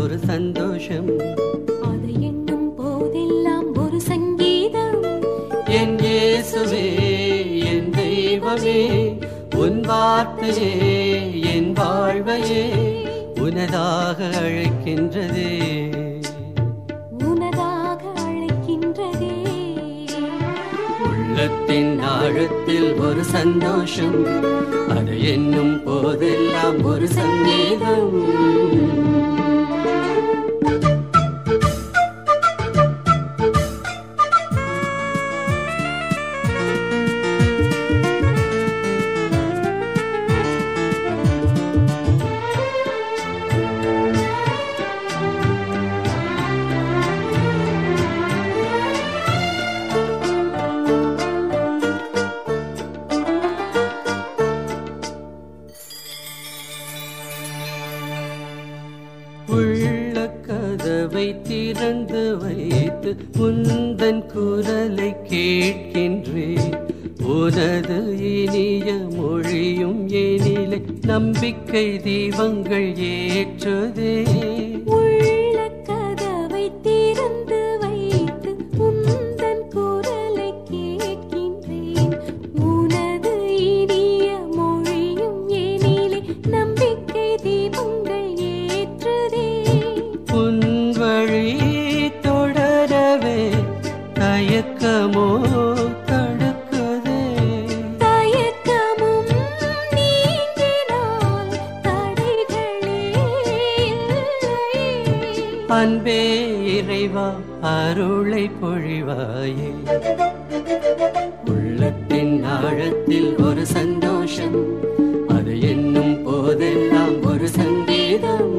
ஒரு சந்தோஷம் அது எண்ணும் போதெல்லாம் ஒரு சங்கீதம் என் இயேசுவே என் தெய்வமே உன் வார்த்தையே என் வாழ்வையே உனதாக அழைக்கின்றதே உனதாக அழைக்கின்றதே உள்ளத்தின் ஆழத்தில் ஒரு சந்தோஷம் அது என்னும் போதெல்லாம் ஒரு சங்கீதம் உள்ள கதவை திறந்து வைத்து முந்தன் குரலை கேட்கின்றேன் உனது இனிய மொழியும் எனிலை நம்பிக்கை தீபங்கள் ஏற்றுதே உள்ள கதவை திறந்து வைத்து உந்தன் குரலை கேட்கின்றேன் உனது இனிய மொழியும் எனிலே நம்பிக்கை தீபங்கள் ஏற்றுதே உன் வழி தொடரவே தயக்கமோ தடுக்குதே தயக்கமும் நீங்கினால் தடைகளே இல்லை. அன்பே இறைவா அருளை பொழிவாயே உள்ளத்தின் ஆழத்தில் ஒரு சந்தோஷம் அது என்னும் போதெல்லாம் ஒரு சங்கீதம்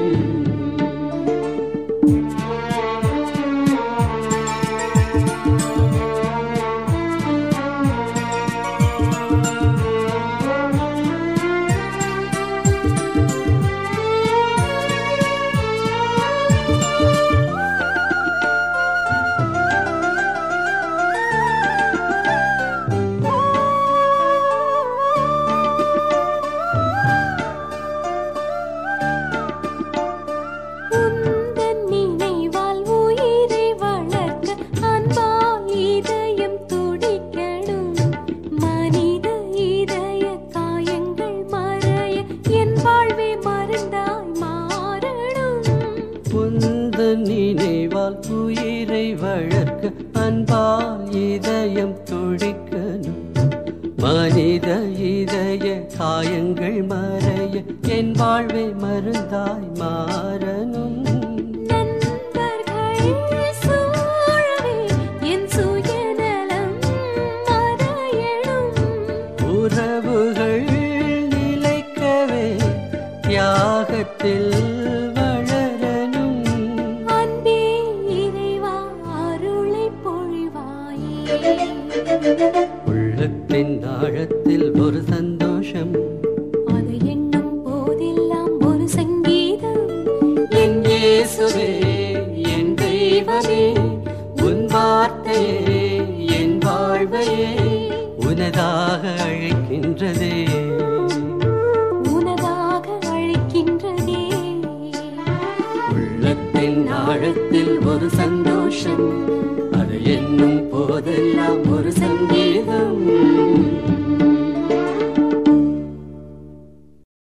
உந்தன் நினைவால் உயிரை வளர்க்க அன்பால் இதயம் துடிக்கணும் மனித இதய காயங்கள் மறைய என் வாழ்வே மருந்தாய் மாறணும் உந்த நினைவால் உயிரை வளர்க்க அன்பால் இதயம் துடிக்கணும் மனித இதய காயங்கள் மறைய என் வாழ்வை மருந்தாய் மாறணும் நண்பர்கள் சூழவே என் சுயநலம் மறையணும் உறவுகள் நிலைக்கவே தியாகத்தில் வளரணும் அன்பே இறைவா அருளை பொழிவாயே உள்ளத்தின் ஆழத்தில் ஒரு சந்தோஷம் அது எண்ணும் போதெல்லாம் ஒரு சங்கீதம் என் இயேசுவே என் தெய்வமே உன் வார்த்தையே என் வாழ்வையே உனதாக அழைக்கின்றதே உனதாக அழைக்கின்றதே உள்ளத்தின் ஆழத்தில் ஒரு சந்தோஷம் அது என்னும் போதெல்லாம் ஒரு சங்கீதம்